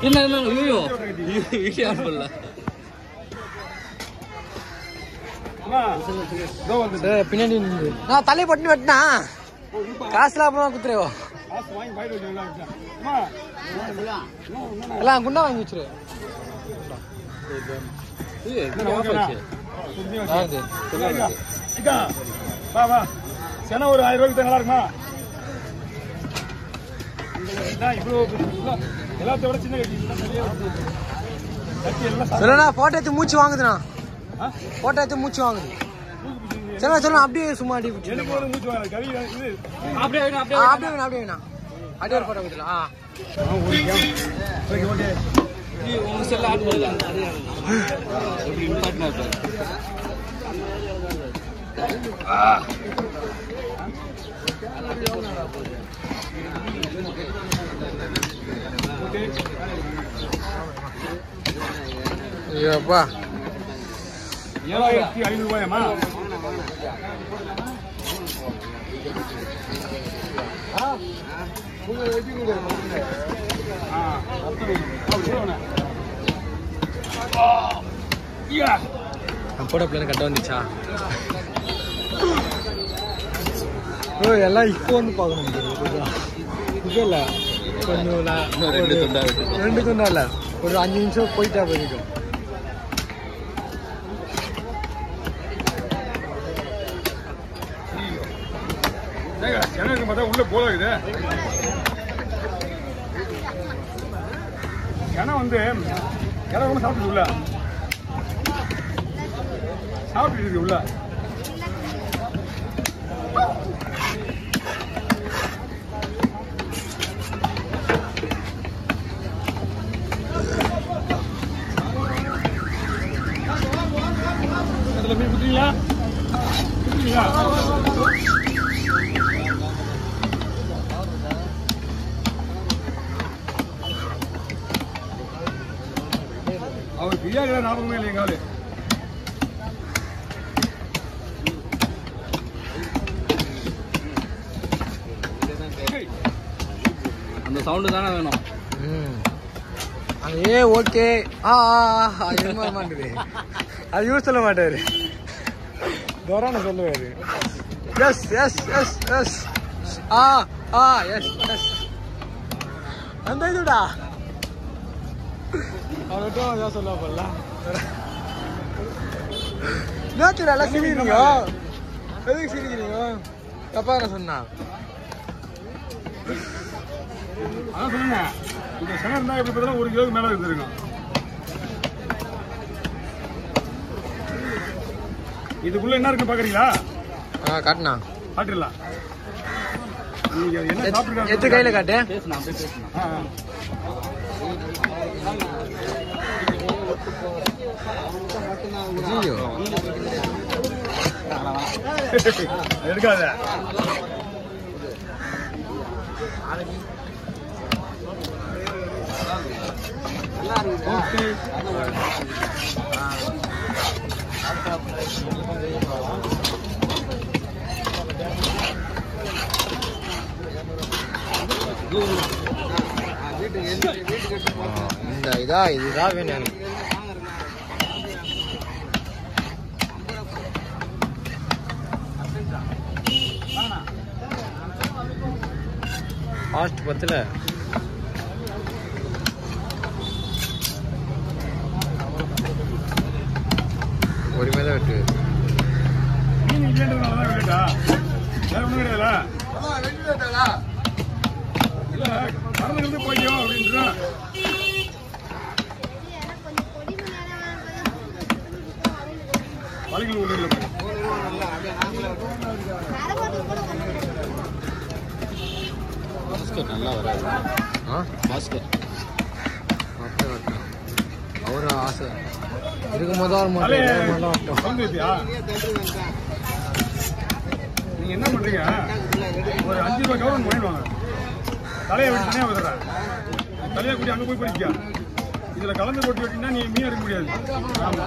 இல்ல இல்ல ஐயோ வீடியோ ஆன் பண்ணல பின்னாடி நின்று நான் தலையை பட்டு வெட்டினா காசுலாம் அப்புறம் குத்துறேவோ எல்லாம் குண்டா வாங்கி வச்சிரு ஏய், இது off ஆச்சு. யாருது? வா வா சென ஒரு ஆயிரம் ரூபாய்க்கு நல்லா இருக்குமா இதான் இவ்வளோ இவ்வளோ எல்லாத்தையும் விட சின்ன கட்டி இதுதான் நிறைய வருது. கட்டி எல்லாம் சா- சொல்லுண்ணா போட்டோ எடுத்து மூச்சு வாங்குதுண்ணா ஆ? போட்டோ எடுத்து மூச்சு வாங்குது தூக்கு பிடிச்சிங்க. சொல்லுண்ணா சொல்லுண்ணா அப்படியே சும்மா அப்படியே பிடிச்சி எனக்கு ஒரு மூச்சு வாங்க கறி இது அப்படியே வேணும், அப்படியே ஆ, அப்படியே வேணா அப்படியே வேணா அப்படியே ஒரு போட்டோ கொடுத்துல ஆ ஓகே ஓகே நீ உங்க செல்ல ஆன் பண்ணல எப்படி இம்பார்ட்னா இருப்பாரு ஐயோப்பா ஏழாயிரத்தி ஐநூறு ரூபாயம்மா ஆ, அப்படி. அப்படி போடுவேண்ணே. ஆ, ஐயா. நான் போட பிள்ளைங்க கட்ட வந்துச்சா ஓ எல்லாம் இப்போ வந்து பார்க்கணும் இது இல்லை கொஞ்சம் நான் இன்னும் ரெண்டு துண்டா விட்டு ரெண்டு துண்டா இல்லை ஒரு அஞ்சு நிமிஷம் போயிட்டா போயிருக்கும் ஏங்க, எனக்கு பார்த்தா உள்ள போதாகுது ஏன்னா வந்து இலவசமா சாப்பிட்டு உள்ள சாப்பிட்டு இருக்கு உள்ள அதுல மீன் குத்துறீங்களா குத்துறீங்களா அவர் பிரியாணி ஞாபகமே இல்லை எங்காலு அந்த சவுண்டு தானே வேணும் ம் அது ஏ ஓகே ஆ ஆ, ஆ, அது என்ன வர மாட்டேது அது யூஸ் சொல்ல மாட்டாரு தோரான சொல்லுவாரு எஸ் எஸ் எஸ் எஸ் ஆ ஆ எஸ் எஸ் அந்த இதுடா அவர்கிட்ட அதான் சொல்ல போல நேற்று நல்லா சிரிக்கிறீங்க எதுக்கு சிரிக்கிறீங்க தப்பா நான் சொன்னா அதான் சொல்லுங்க இந்த சனம் இருந்தா எப்படி பார்த்தாலும் ஒரு கிலோக்கு மேல இருந்திருக்கும் இதுக்குள்ள என்ன இருக்கு பாக்குறீங்களா ஆ காட்டுண்ணா காட்டிடலாம் நீங்க என்ன எத்- சாப்பிட்டுருக்காங்க எத்து கையில காட்டு பேசணும் அப்படியே பேசணும் ஆ, ஆ. ஐயோ எடுக்காத இந்த இதா இதுதான் வேணும் எனக்கு ஃபாஸ்ட் பத்தில் பொறுமையாக தான் வெட்டு மீன் இல்லைன்றதுனால தான் வெளியிட்டா வேற ஒண்ணும் கிடையாதுல இல்ல கடலுக்கு இருந்து போய்க்கும் அப்படின்றா வலைகள் ஒண்ணு இல்லை பாஸ்கர் நல்லா வராது ஆ பாஸ்கர் அப்போ வெட்டணும் அவரு ஆசை இருக்கும் போது அவர் தலைய மட்டும் வரட்டும் சவுண்ட் வைத்தியா நீங்க என்ன பண்றீங்க ஒரு அஞ்சு ரூபாய் கவர்மெண்ட் பண்ணிட்டு வாங்க தலையை வெட்டி தனியா விடுறேன் தலையை கூட்டி அங்க போய் படிக்க இதுல கலந்து போட்டு வெட்டினா நீ மீன் எடுக்க முடியாது ஆமா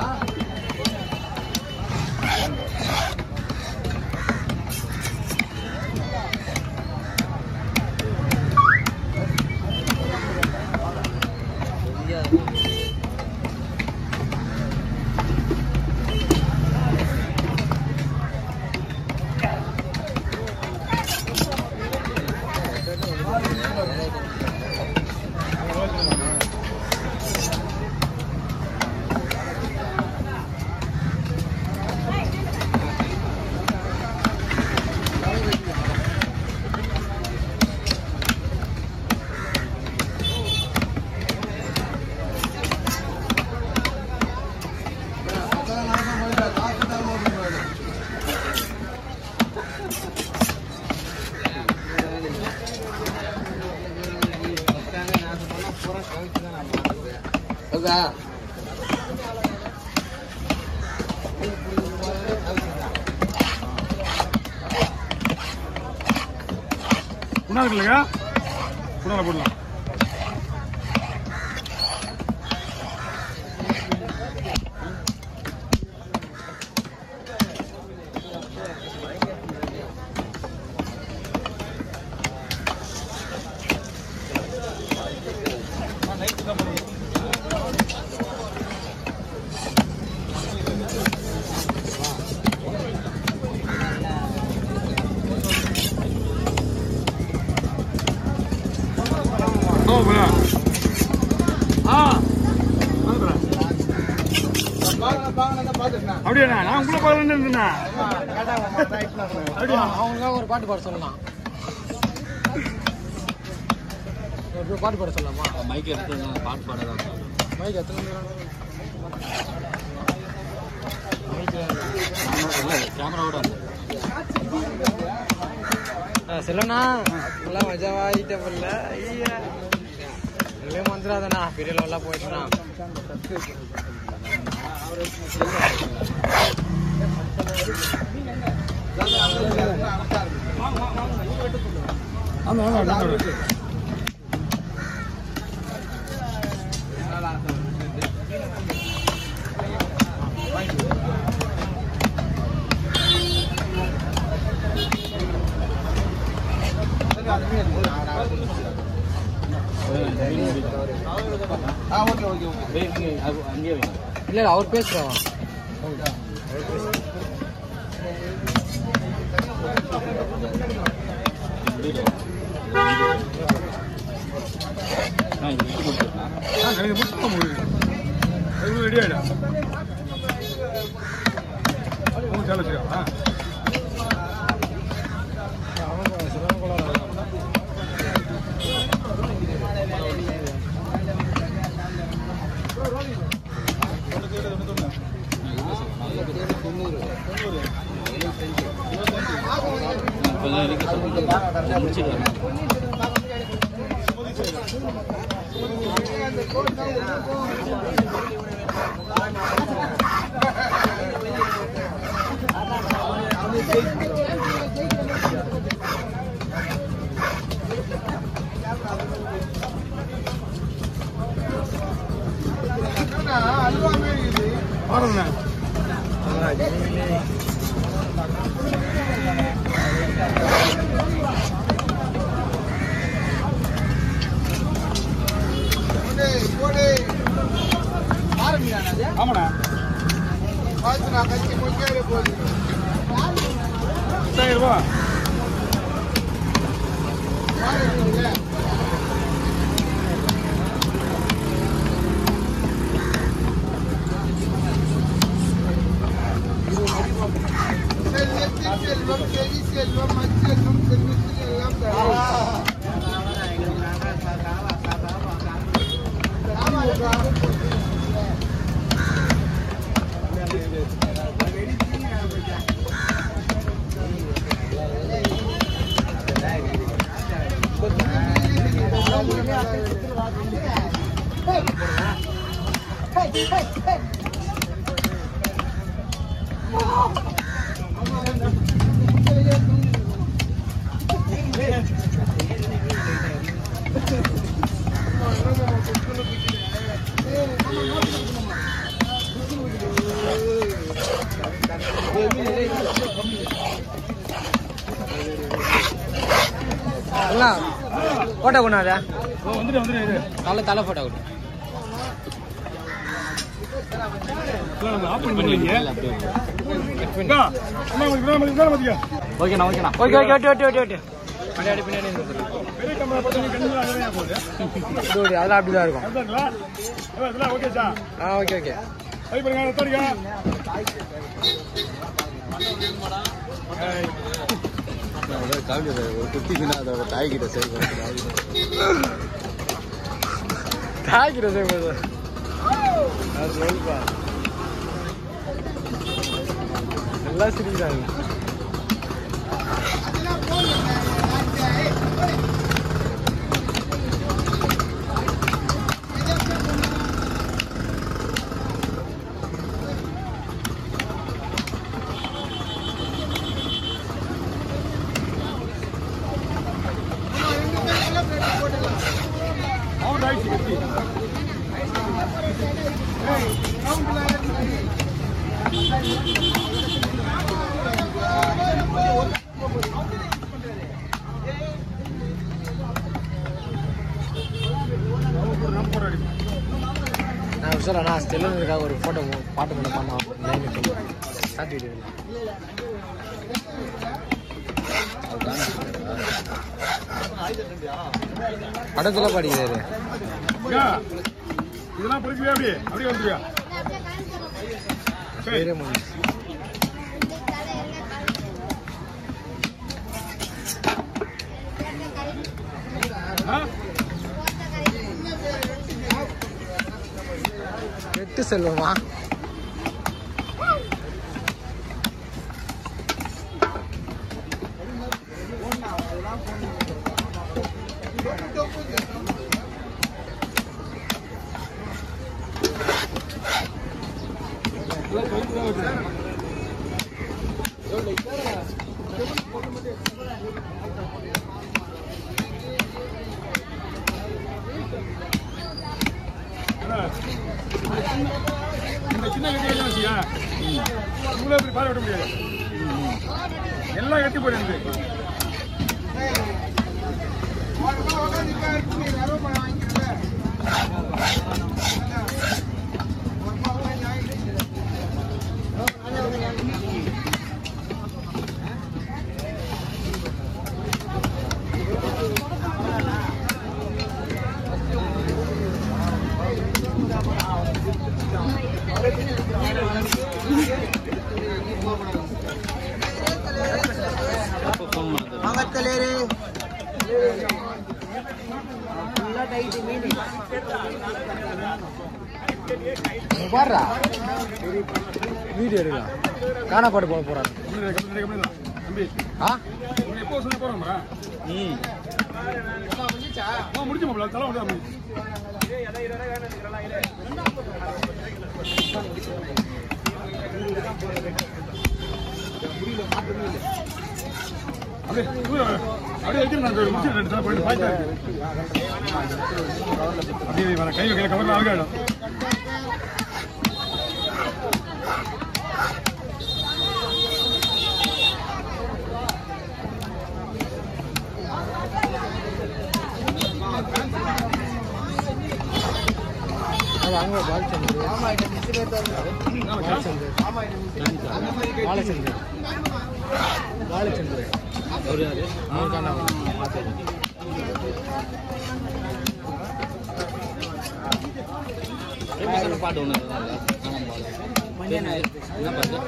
குணா இருக்கு இல்லையா குணால போடலாம் ஓ போல ஆ வந்துடுறேன். அப்படியாண்ணா நான் உங்களை பார்க்கலன்னு இருந்தேண்ணா அப்படியா அவங்களுக்காக ஒரு பாட்டு பாட சொல்லலாம் ஒரு பாட்டு பாட சொல்லலாமா மைக் எடுத்து நான் பாட்டு பாடதான் மைக் எத்தனை இல்லை கேமராவோட வந்து சொல்லணா எல்லாம் மஜாவாயிட்ட போல ஐயா எல்லாம் வந்துடாதண்ணா பெரிய லெவலாக போயிட்டுனா ஆமா ஆமா ஆமா அங்கேயே வைங்க இல்லை இல்லை அவர் பேசுகிறோம் நான் இது விட்டு கொடுத்துருக்கேன் ஆ, எனக்கு புத்தகம் முடியுது. அது ரெடி ஆயிடா உங்க சேலை வச்சுக்கா அவங்க சிவன் கொஞ்சம் இருக்க சொல்லுங்க முடிச்சுட்டு வரேன். பாருங்க ஆமாண்ணா எட்டாயிரம் ரூபா செல்வம் செவி செல்வம் மச்செல்வம் செல்வத்தில் எல்லாம் தரும். எல்லாம் போட்டோ கொண்டாத ஓ, வந்துட்டு வந்துட்டு இரு. தலை தலை போட்டோ கொடு இல்லை, நம்ம ஆஃப் பண்ணி பண்ணலையே. இல்லை, அப்படியே விட்டு. அக்கா, அண்ணா, உங்களுக்கு பின்னாடி பின்னாடி பாத்தியா? ஓகேண்ணா ஓகேண்ணா okay okay okay okay okay okay பின்னாடி பின்னாடி இருந்து. பெரிய கேமரா பார்த்து நீங்க கண்ணு அழகா போகுது. இது ஒரு அதெல்லாம் அப்படிதான் இருக்கும் கரெக்டா இருக்குல்ல? எல்லாம் இதெல்லாம் ஓகே சா? ஆ ஓகே ஓகே சரி பாருங்க, ரத்தம் அடிக்கா? ஏய், ஒரு குட்டிக்குன்னா அதோட தாய்கிட்ட சரி தாய்க்கிற செய்வது அது சொல்லுப்பா எல்லாம் சிரிக்கிறாங்க நம்ம போட அடிப்போம் நான் சொல்ல நான் ஸ்டெல்லுக்காக ஒரு ஃபோட்டோ பாட்டு மட்டும் பண்ணோம் லைனுக்கு சாத்திட்டு படத்துல படிக்கிறாரு ஐயா, இதெல்லாம் பொறுக்கவே அப்படி அப்படியே வந்துருயா சரி பேரே மொழி ஆ? எட்டு செல்வமா இந்த சின்ன கட்டி எல்லாம் வச்சியா இவ்வளோ இப்படி பால் விட முடியாது எல்லாம் கட்டி போயிடுது ஃபோன் பண்ணுறது நீ பாடுறா வீடியோ எடுக்கலாம் காணா பாட்டு போட போறாரு தம்பி ஆ உன்னை எப்போ சொன்ன போறோம்ரா ம் முடிச்சு மாப்பிள்ள தலை விட அப்படியே தூரம் அப்படியே வைக்கிறேன் நான் முடிச்சு ரெண்டு தலை போயிட்டு பாய்ச்சா இருக்கு அப்படியே வர கை வைக்கிற கவர்ல அழகாயிடும் அது அங்கே பாலச்சந்தர் பாலச்சந்தர் பாலச்சந்தர் பாலச்சந்தர் அவர் யாரு அவர் காணா பார்த்தேன் ஃபேமஸான பாட்டு ஒன்று என்ன பாட்டு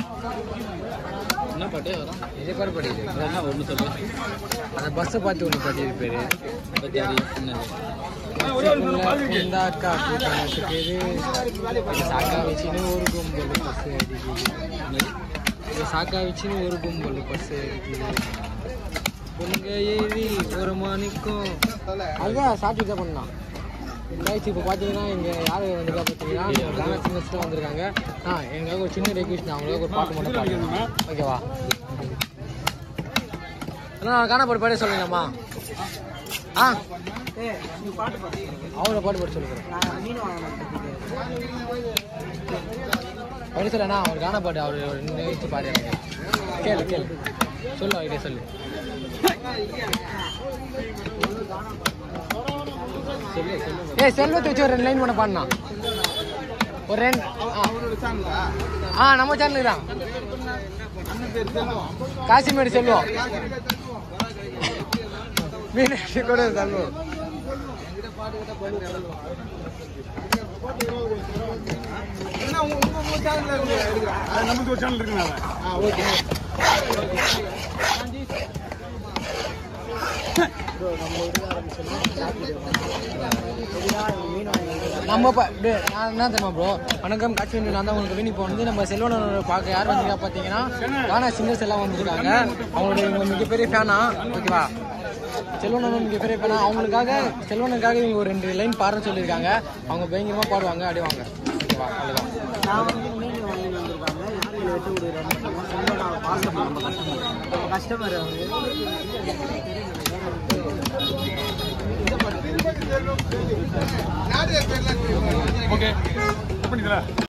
என்ன பாட்டு வரும் இதே பாரு படிக்குது என்ன ஒன்று சொல்லு அந்த பஸ்ஸை பார்த்து ஒன்று படிக்குது பேரு பத்தி அது என்னது ஒரே ஒரு நிமிஷம் பால் இருக்கு இந்த அக்கா கூட்டணக்கு பேரு சாக்கா வச்சுன்னு ஒரு கும்பல் பஸ் அடிக்குது இந்த சாக்கா வச்சுன்னு ஒரு கும்பல் பஸ் அடிக்குது பொண்ணுங்க ஏறி ஒரு மணிக்கும் அதுதான் சாப்பிட்டு தான் பண்ணலாம் கைஸ் இப்போ பார்த்தீங்கன்னா இங்கே யார் வந்திருக்கா பார்த்தீங்கன்னா கானா சிங்கர்ஸ்லாம் வந்திருக்காங்க ஆ எங்களுக்காக ஒரு சின்ன ரெக்வஸ்ட் அவங்களுக்கு ஒரு பாட்டு மட்டும் பாடுங்க ஓகேவா அண்ணா கானா பாட்டு பாடி சொல்லுங்கம்மா ஆ அவங்கள பாட்டு பாடி சொல்லுங்க படி சொல்லண்ணா அவர் கானா பாட்டு அவர் ஒரு நிகழ்ச்சி பாடு எனக்கு கேளு கேளு சொல்லு அவர்கிட்ட சொல்லு சொல்லு சொல்லு ஏய் செல்வத்தை வச்சு ஒரு ரெண்டு லைன் பண்ண பாடினா ஒரு ரெண்டு ஆ. ஆ நம்ம சேனலுக்கு தான் காசிமேடு செல்வம் மீனாட்சி கூட செல்வம் அது நமக்கு ஒரு சேனல் இருக்குனால நம்ம ப- டேய், நான் என்ன தெரியுமா ப்ரோ வணக்கம் காஷ்மீர் நான் தான் உங்களுக்கு வினி இப்போ வந்து நம்ம செல்வனோட பார்க்க யார் வந்திருக்கா பார்த்தீங்கன்னா கானா சிங்கர்ஸ் எல்லாம் வந்திருக்காங்க அவங்களுடைய இவங்க மிகப்பெரிய ஃபேனா ஓகேவா செல்வனோட மிகப்பெரிய ஃபேனா அவங்களுக்காக செல்வனுக்காக இவங்க ஒரு ரெண்டு லைன் பாடுறேன்னு சொல்லியிருக்காங்க அவங்க பயங்கரமா பாடுவாங்க அடிவாங்க ஓகேவா அவ்வளோதான் நான் வந்து மீன் வாங்கி வந்திருக்காங்க இதில் வெட்டு ஒரு ரெண்டு மாதம் செல்வனா பாசம் நம்ம கஸ்டமர் கஸ்டமர் வந்து ஓகே கட் பண்ணிக்கல